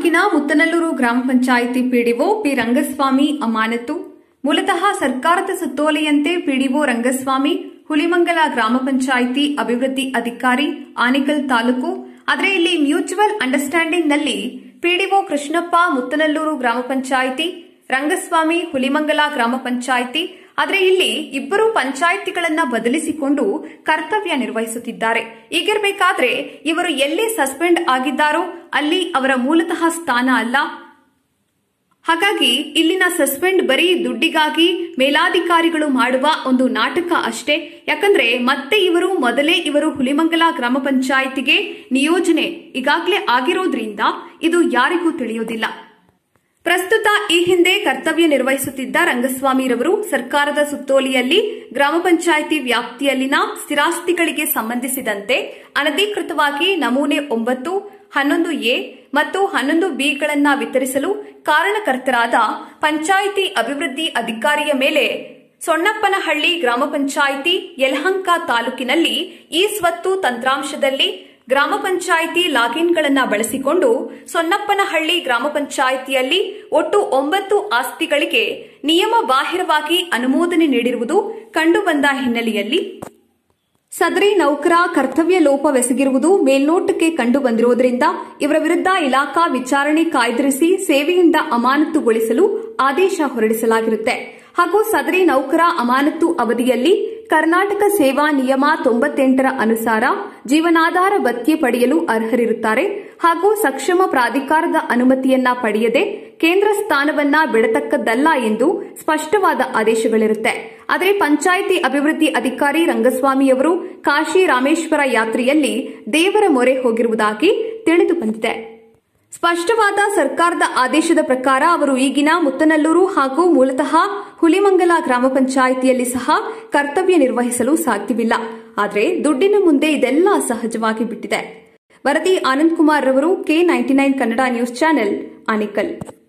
ತಾಲೂಕಿನ ಮುತ್ತನಲ್ಲೂರು ಗ್ರಾಮ panchayat PDO P Rangaswamy ಅಮಾನತು ಮೂಲತಃ ಸರ್ಕಾರದ ಸುತ್ತೋಲೆಯಂತೆ ಪಿಡಿಒ ರಂಗಸ್ವಾಮಿ ಹುಲಿಮಂಗಲ ಗ್ರಾಮ ಪಂಚಾಯಿತಿ ಅಭಿವೃದ್ಧಿ ಅಧಿಕಾರಿ ಆನೇಕಲ್ ತಾಲೂಕು ಆದರೆ ಇಲ್ಲಿ ಮ್ಯೂಚುವಲ್ ಅಂಡರ್ಸ್ಟ್ಯಾಂಡಿಂಗ್ನಲ್ಲಿ ಪಿಡಿಒ ಕೃಷ್ಣಪ್ಪ ಮುತ್ತನಲ್ಲೂರು ಗ್ರಾಮ ಪಂಚಾಯಿತಿ ರಂಗಸ್ವಾಮಿ ಹುಲಿಮಂಗಲ ಗ್ರಾಮ ಪಂಚಾಯಿತಿ ಆದರೆ ಇಲ್ಲಿ ಇಬ್ಬರು ಪಂಚಾಯಿತಿಗಳನ್ನ ಬದಲಿಸಿಕೊಂಡು ಕರ್ತವ್ಯ ನಿರ್ವಹಿಸುತ್ತಿದ್ದಾರೆ ಹೀಗಿರಬೇಕಾದ್ರೆ ಇವರು ಎಲ್ಲಿ ಸಸ್ಪೆಂಡ್ ಆಗಿದ್ದಾರೋ ಅಲ್ಲಿ ಅವರ ಮೂಲತಃ ಸ್ಥಾನ ಅಲ್ಲ ಹಾಗಾಗಿ ಇಲ್ಲಿನ ಸಸ್ಪೆಂಡ್ ಬರೀ ದುಡ್ಡಿಗಾಗಿ ಮೇಲಾಧಿಕಾರಿಗಳು ಮಾಡುವ ಒಂದು ನಾಟಕ ಅಷ್ಟೇ ಯಾಕಂದ್ರೆ ಮತ್ತೆ ಇವರು ಮೊದಲೇ ಇವರು ಹುಲಿಮಂಗಲ ಗ್ರಾಮ ಪಂಚಾಯಿತಿಗೆ ನಿಯೋಜನೆ ಈಗಾಗಲೇ ಆಗಿರೋದ್ರಿಂದ ಇದು ಯಾರಿಗೂ ತಿಳಿಯೋದಿಲ್ಲ ಪ್ರಸ್ತುತ ಈ ಹಿಂದೆ ಕರ್ತವ್ಯ ನಿರ್ವಹಿಸುತ್ತಿದ್ದ ರಂಗಸ್ವಾಮಿರವರು ಸರ್ಕಾರದ ಸುತ್ತೋಲೆಯಲ್ಲಿ ಗ್ರಾಮ ಪಂಚಾಯಿತಿ ವ್ಯಾಪ್ತಿಯಲ್ಲಿನ ಸ್ಥಿರಾಸ್ತಿಗಳಿಗೆ ಸಂಬಂಧಿಸಿದಂತೆ ಅನಧಿಕೃತವಾಗಿ ನಮೂನೆ ಒಂಬತ್ತು ಹನ್ನೊಂದು ಎ ಮತ್ತು ಹನ್ನೊಂದು ಬಿಗಳನ್ನ ವಿತರಿಸಲು ಕಾರಣಕರ್ತರಾದ ಪಂಚಾಯಿತಿ ಅಭಿವೃದ್ಧಿ ಅಧಿಕಾರಿಯ ಮೇಲೆ ಸೊಣ್ಣಪ್ಪನಹಳ್ಳಿ ಗ್ರಾಮ ಪಂಚಾಯಿತಿ ಯಲಹಂಕ ತಾಲೂಕಿನಲ್ಲಿ ಈ ಸ್ವತ್ತು ತಂತ್ರಾಂಶದಲ್ಲಿ ಗ್ರಾಮ ಪಂಚಾಯಿತಿ ಲಾಗಿನ್ಗಳನ್ನ ಬಳಸಿಕೊಂಡು ಸೊನ್ನಪ್ಪನಹಳ್ಳಿ ಗ್ರಾಮ ಪಂಚಾಯಿತಿಯಲ್ಲಿ ಒಟ್ಟು ಒಂಬತ್ತು ಆಸ್ತಿಗಳಿಗೆ ನಿಯಮ ಬಾಹಿರವಾಗಿ ಅನುಮೋದನೆ ನೀಡಿರುವುದು ಕಂಡುಬಂದ ಹಿನ್ನೆಲೆಯಲ್ಲಿ ಸದರಿ ನೌಕರ ಕರ್ತವ್ಯ ಲೋಪವೆಸಗಿರುವುದು ಮೇಲ್ನೋಟಕ್ಕೆ ಕಂಡು ಬಂದಿರುವುದರಿಂದ ಇವರ ವಿರುದ್ಧ ಇಲಾಖಾ ವಿಚಾರಣೆ ಕಾಯ್ದಿರಿಸಿ ಸೇವೆಯಿಂದ ಅಮಾನತುಗೊಳಿಸಲು ಆದೇಶ ಹೊರಡಿಸಲಾಗಿರುತ್ತೆ ಹಾಗೂ ಸದರಿ ನೌಕರ ಅಮಾನತು ಅವಧಿಯಲ್ಲಿ ಕರ್ನಾಟಕ ಸೇವಾ ನಿಯಮ ತೊಂಬತ್ತೆಂಟರ ಅನುಸಾರ ಜೀವನಾಧಾರ ಭತ್ಯೆ ಪಡೆಯಲು ಅರ್ಹರಿರುತ್ತಾರೆ ಹಾಗೂ ಸಕ್ಷಮ ಪ್ರಾಧಿಕಾರದ ಅನುಮತಿಯನ್ನ ಪಡೆಯದೆ ಕೇಂದ್ರ ಸ್ಥಾನವನ್ನ ಬಿಡತಕ್ಕದ್ದಲ್ಲ ಎಂದು ಸ್ಪಷ್ಟವಾದ ಆದೇಶಗಳಿರುತ್ತೆ ಆದರೆ ಪಂಚಾಯಿತಿ ಅಭಿವೃದ್ಧಿ ಅಧಿಕಾರಿ ರಂಗಸ್ವಾಮಿಯವರು ಕಾಶಿ ರಾಮೇಶ್ವರ ಯಾತ್ರೆಯಲ್ಲಿ ದೇವರ ಮೊರೆ ಹೋಗಿರುವುದಾಗಿ ತಿಳಿದು ಬಂದಿದೆ ಸ್ಪಷ್ಟವಾದ ಸರ್ಕಾರದ ಆದೇಶದ ಪ್ರಕಾರ ಅವರು ಈಗಿನ ಮುತ್ತನಲ್ಲೂರು ಹಾಗೂ ಮೂಲತಃ ಹುಲಿಮಂಗಲ ಗ್ರಾಮ ಪಂಚಾಯಿತಿಯಲ್ಲಿ ಸಹ ಕರ್ತವ್ಯ ನಿರ್ವಹಿಸಲು ಸಾಧ್ಯವಿಲ್ಲ ಆದರೆ ದುಡ್ಡಿನ ಮುಂದೆ ಇದೆಲ್ಲ ಸಹಜವಾಗಿ ಬಿಟ್ಟಿದೆ ವರದಿ ಆನಂದ್ ಕುಮಾರ್ ರವರು K ninety nine Kannada news channel Anekal